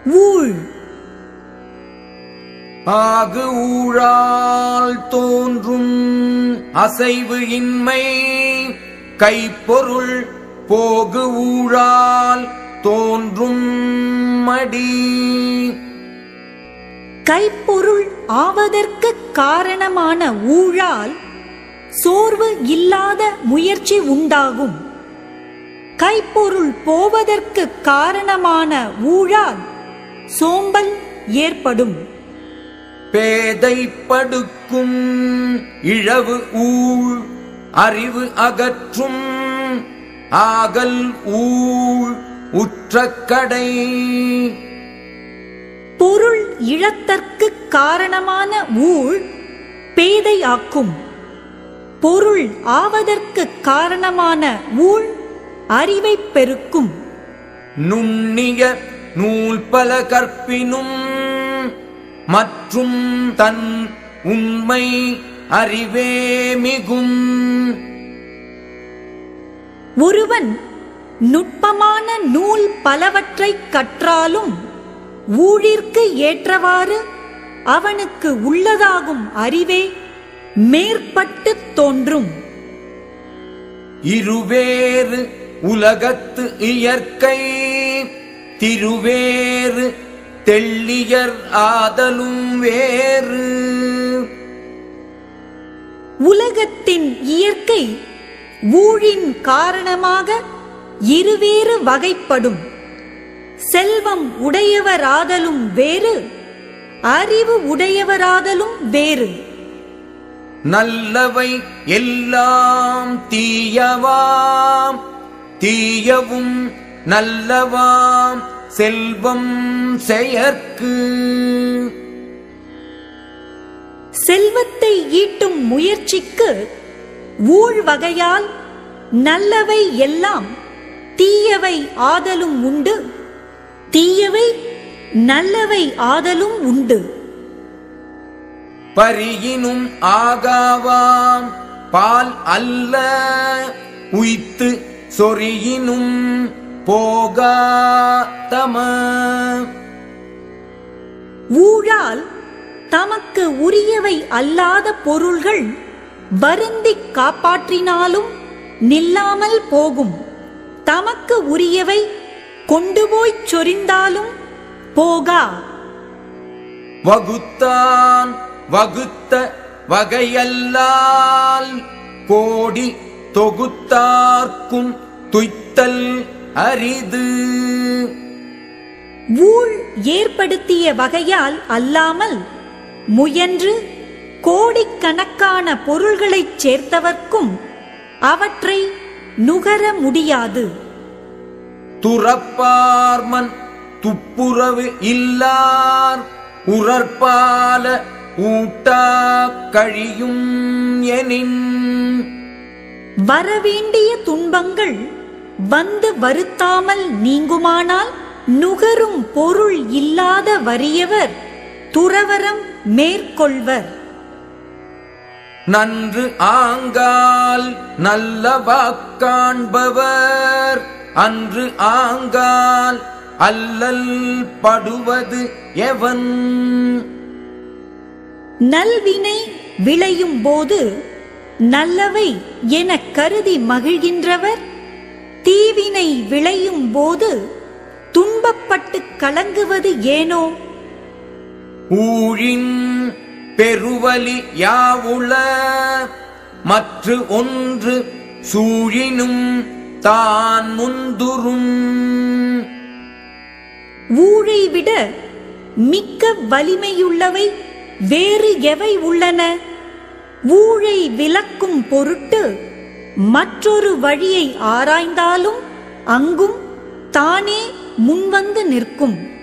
ஊழ் ஆகு ஊழால் தோன்றும் அசைவு இன்மை கைப்பொருள் போகு ஊழால் தோன்றும் மடி கைப்பொருள் ஆவதற்கு காரணமான ஊழால் சோர்வு இல்லாத முயற்சி உண்டாகும் கைப்பொருள் போவதற்கு காரணமான ஊழால் சோம்பல் ஏற்படும் பேதை படுக்கும் இழவு ஊழ் அறிவு அகற்றும் ஆகல் ஊழ் உற்ற கடை பொருள் இழத்தற்கு காரணமான ஊழ் பேதை ஆக்கும் பொருள் ஆவதற்கு காரணமான ஊழ் அறிவை பெருக்கும் நுண்ணிய நூல் பல கற்பினும் மற்றும் தன் உண்மை அறிவே மிகும் ஒருவன் நுட்பமான நூல் பலவற்றை கற்றாலும் ஊழிற்கு ஏற்றவாறு அவனுக்கு உள்ளதாகும் அறிவே மேற்பட்டு தோன்றும் இருவேறு உலகத்து இயற்கை திருவேறு தெள்ளியர் ஆதலும் வேறு உலகத்தின் இயற்கை ஊழின் காரணமாக இருவேறு வகைப்படும் செல்வம் உடையவராதலும் வேறு அறிவு உடையவராதலும் வேறு நல்லவை எல்லாம் தீயவாம் தீயவும் நல்லவாம் செல்வம் செயற்கு செல்வத்தை ஈட்டும் முயற்சிக்கு ஊழ் வகையால் நல்லவை எல்லாம் தீயவை ஆதலும் உண்டு தீயவை நல்லவை ஆதலும் உண்டு பரியினும் ஆகாவாம் பால் அல்ல உய்த்து சொறியினும் போகாதம ஊழால் தமக்கு உரியவை அல்லாத பொருள்கள் வருந்திக் காப்பாற்றினாலும் நில்லாமல் போகும் தமக்கு உரியவை கொண்டு போய்ச் சொரிந்தாலும் போகா வகுத்தான் வகுத்த வகையல்லால் கோடி தொகுத்தார்க்கும் துய்த்தல் அரிது ஊழ் ஏற்படுத்திய வகையால் அல்லாமல் முயன்று கோடிக்கணக்கான பொருள்களைச் சேர்த்தவர்க்கும் அவற்றை நுகர முடியாது துறப்பார்மன் துப்புரவு இல்லார் உறற்பால ஊட்டா கழியும் எனின் வரவேண்டிய துன்பங்கள் வந்து வருத்தாமல் நீங்குமானால் நுகரும் பொருள் இல்லாத வறியவர் துறவரம் மேற்கொள்வர் நன்று ஆங்கால் நல்ல வாக்காண்பவர் அன்று ஆங்கால் அல்லல் படுவது எவன் நல்வினை விளையும் போது நல்லவை என கருதி மகிழ்கின்றவர் தீவினை விளையும் போது துன்பப்பட்டு கலங்குவது ஏனோ ஊழின் பெருவலி யாவுள மற்று ஒன்று சூழினும் தான் முந்துரும் ஊழை விட மிக்க வலிமையுள்ளவை வேறு எவை உள்ளன ஊழை விலக்கும் பொருட்டு மற்றொரு வழியை ஆராய்ந்தாலும் அங்கும் தானே முன்வந்து நிற்கும்